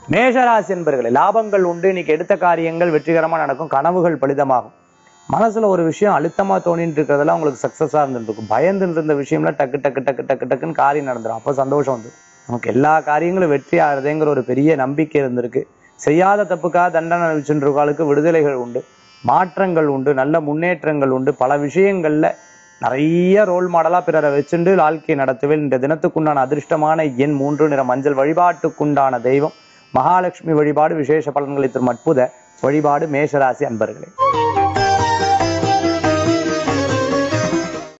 மேஷராசி என்பர்களே லாபங்கள் உண்டு இன்னைக்கு எடுத்த காரியங்கள் வெற்றிகரமா நடக்கும் கனவுகள் பலிதமாகும் மனசுல ஒரு விஷயம் அழுத்தமா தோணிட்டு இருக்கிறதெல்லாம் உங்களுக்கு சக்சஸா இருந்துட்டு இருக்கும் பயந்துட்டு இருந்த விஷயம்ல டக்கு டக்கு டக்கு டக்கு டக்குன்னு காரியம் நடந்துடும் அப்ப சந்தோஷம் வந்து நமக்கு எல்லா காரியங்களும் வெற்றி ஆகுறதுங்கிற ஒரு பெரிய நம்பிக்கை இருந்திருக்கு செய்யாத தப்புக்காக தண்டனை அனுப்பிச்சுருக்காளுக்கு விடுதலைகள் உண்டு மாற்றங்கள் உண்டு நல்ல முன்னேற்றங்கள் உண்டு பல விஷயங்கள்ல நிறைய ரோல் மாடலா பிறரை வச்சுண்டு வாழ்க்கை நடத்துவேன் இந்த தினத்துக்குண்டான அதிர்ஷ்டமான எண் மூன்று நிற மஞ்சள் வழிபாட்டுக்குண்டான தெய்வம் மகாலட்சுமி வழிபாடு விசேஷ பலன்களை தரும் அற்புத வழிபாடு மேஷராசி அன்பர்களே